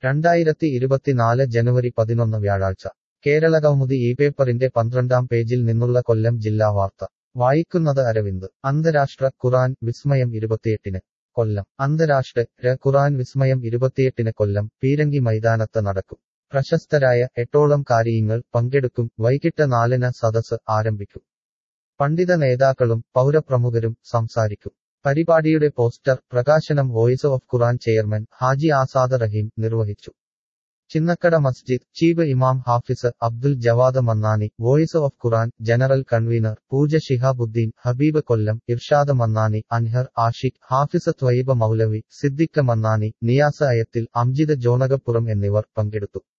രണ്ടായിരത്തി ഇരുപത്തിനാല് ജനുവരി പതിനൊന്ന് വ്യാഴാഴ്ച കേരളകൗമുദി ഈ പേപ്പറിന്റെ പന്ത്രണ്ടാം പേജിൽ നിന്നുള്ള കൊല്ലം ജില്ലാ വാർത്ത വായിക്കുന്നത് അരവിന്ദ് അന്താരാഷ്ട്ര ഖുറാൻ വിസ്മയം ഇരുപത്തിയെട്ടിന് കൊല്ലം അന്താരാഷ്ട്ര ര ഖുറാൻ വിസ്മയം ഇരുപത്തിയെട്ടിന് കൊല്ലം പീരങ്കി മൈതാനത്ത് നടക്കും പ്രശസ്തരായ എട്ടോളം കാരിയങ്ങൾ പങ്കെടുക്കും വൈകിട്ട് നാലിന് സദസ് ആരംഭിക്കും പണ്ഡിത നേതാക്കളും പൗരപ്രമുഖരും സംസാരിക്കും പരിപാടിയുടെ പോസ്റ്റർ പ്രകാശനം voice of Quran chairman Haji Azad Rahim നിർവഹിച്ചു Chinnakada Masjid chief imam Hafiz Abdul Jawad Mannani voice of Quran general convener Pooja Shihabuddin Habeeb Kollam Irshad Mannani Anhar Ashiq Hafiz Thwayba Moulavi Siddique Mannani Niyas Ayathil Amjid Jonakappuram എന്നിവർ പങ്കെടുത്തു